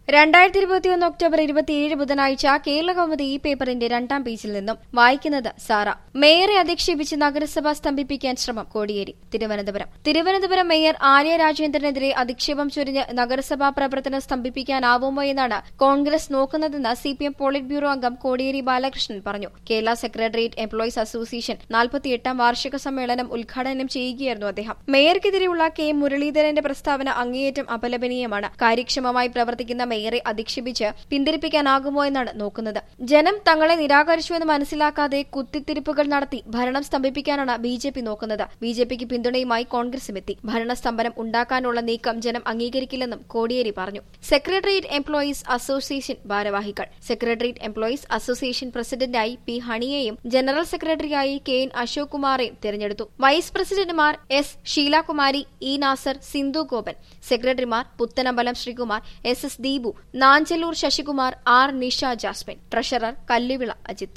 രണ്ടായിരത്തി ഇരുപത്തിയൊന്ന് ഒക്ടോബർ ഇരുപത്തിയേഴ് ബുധനാഴ്ച കേരള കൗമുദി ഈ പേപ്പറിന്റെ രണ്ടാം പേജിൽ നിന്നും വായിക്കുന്നത് സാറ മേയറെ അധിക്ഷേപിച്ച് നഗരസഭ സ്തംഭിപ്പിക്കാൻ ശ്രമം കോടിയേരി തിരുവനന്തപുരം തിരുവനന്തപുരം മേയർ ആര്യ രാജേന്ദ്രനെതിരെ അധിക്ഷേപം ചൊരിഞ്ഞ് നഗരസഭാ പ്രവർത്തനം സ്തംഭിപ്പിക്കാനാവുമോ എന്നാണ് കോൺഗ്രസ് നോക്കുന്നതെന്ന് സിപിഎം പോളിറ്റ് ബ്യൂറോ അംഗം കോടിയേരി ബാലകൃഷ്ണൻ പറഞ്ഞു കേരള സെക്രട്ടേറിയറ്റ് എംപ്ലോയീസ് അസോസിയേഷൻ നാൽപ്പത്തിയെട്ടാം വാർഷിക സമ്മേളനം ഉദ്ഘാടനം ചെയ്യുകയായിരുന്നു അദ്ദേഹം മേയർക്കെതിരെയുള്ള കെ മുരളീധരന്റെ പ്രസ്താവന അങ്ങേയറ്റം അപലപനീയമാണ് കാര്യക്ഷമമായി പ്രവർത്തിക്കുന്ന മേയറെ അധിക്ഷേപിച്ച് പിന്തിരിപ്പിക്കാനാകുമോ എന്നാണ് നോക്കുന്നത് ജനം തങ്ങളെ നിരാകരിച്ചുവെന്ന് മനസ്സിലാക്കാതെ കുത്തിത്തിരിപ്പുകൾ നടത്തി ഭരണം സ്തംഭിപ്പിക്കാനാണ് ബി ജെ പി നോക്കുന്നത് ബി ജെ പിക്ക് പിന്തുണയുമായി കോൺഗ്രസും എത്തി ഭരണസ്തംഭനം ഉണ്ടാക്കാനുള്ള നീക്കം ജനം അംഗീകരിക്കില്ലെന്നും കോടിയേരി പറഞ്ഞു സെക്രട്ടേറിയറ്റ് എംപ്ലോയീസ് അസോസിയേഷൻ ഭാരവാഹികൾ സെക്രട്ടേറിയറ്റ് എംപ്ലോയീസ് അസോസിയേഷൻ പ്രസിഡന്റായി പി ഹണിയെയും ജനറൽ സെക്രട്ടറിയായി കെ എൻ അശോക് കുമാറെയും തെരഞ്ഞെടുത്തു വൈസ് പ്രസിഡന്റുമാർ എസ് ഷീലാകുമാരി ഇ നാസർ സിന്ധു ഗോപൻ സെക്രട്ടറിമാർ Puthanambalam Sreekumar S S Deepu Nanchalloor Sasikumar R Nisha Jasmine treasurer Kalluvila Ajith